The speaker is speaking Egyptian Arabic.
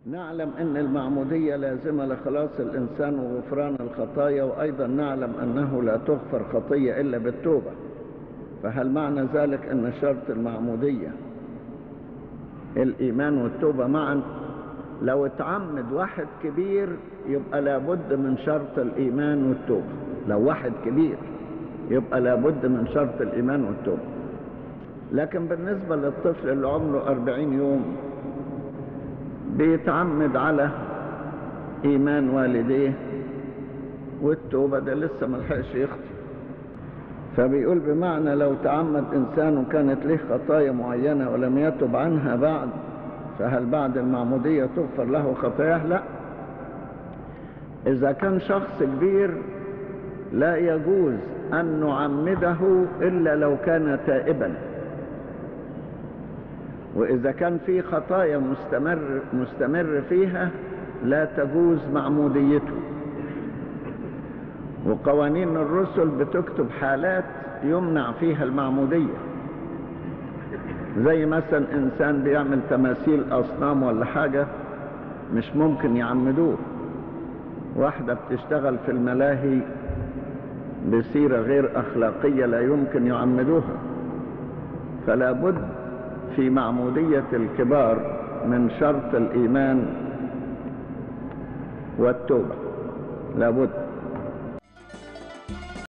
نعلم أن المعمودية لازمة لخلاص الإنسان وغفران الخطايا وأيضا نعلم أنه لا تغفر خطية إلا بالتوبة فهل معنى ذلك أن شرط المعمودية الإيمان والتوبة معا لو اتعمد واحد كبير يبقى لابد من شرط الإيمان والتوبة لو واحد كبير يبقى لابد من شرط الإيمان والتوبة لكن بالنسبة للطفل اللي عمره أربعين يوم بيتعمد على إيمان والديه والتوبة ده لسه ملحقش يخطي فبيقول بمعنى لو تعمد إنسان وكانت له خطايا معينة ولم يتب عنها بعد فهل بعد المعمودية تغفر له خطاياه لا إذا كان شخص كبير لا يجوز أن نعمده إلا لو كان تائبا وإذا كان في خطايا مستمر, مستمر فيها لا تجوز معموديته وقوانين الرسل بتكتب حالات يمنع فيها المعمودية زي مثلا إنسان بيعمل تماثيل أصنام ولا حاجة مش ممكن يعمدوه واحدة بتشتغل في الملاهي بسيرة غير أخلاقية لا يمكن يعمدوها فلا بد في معمودية الكبار من شرط الإيمان والتوبة لابد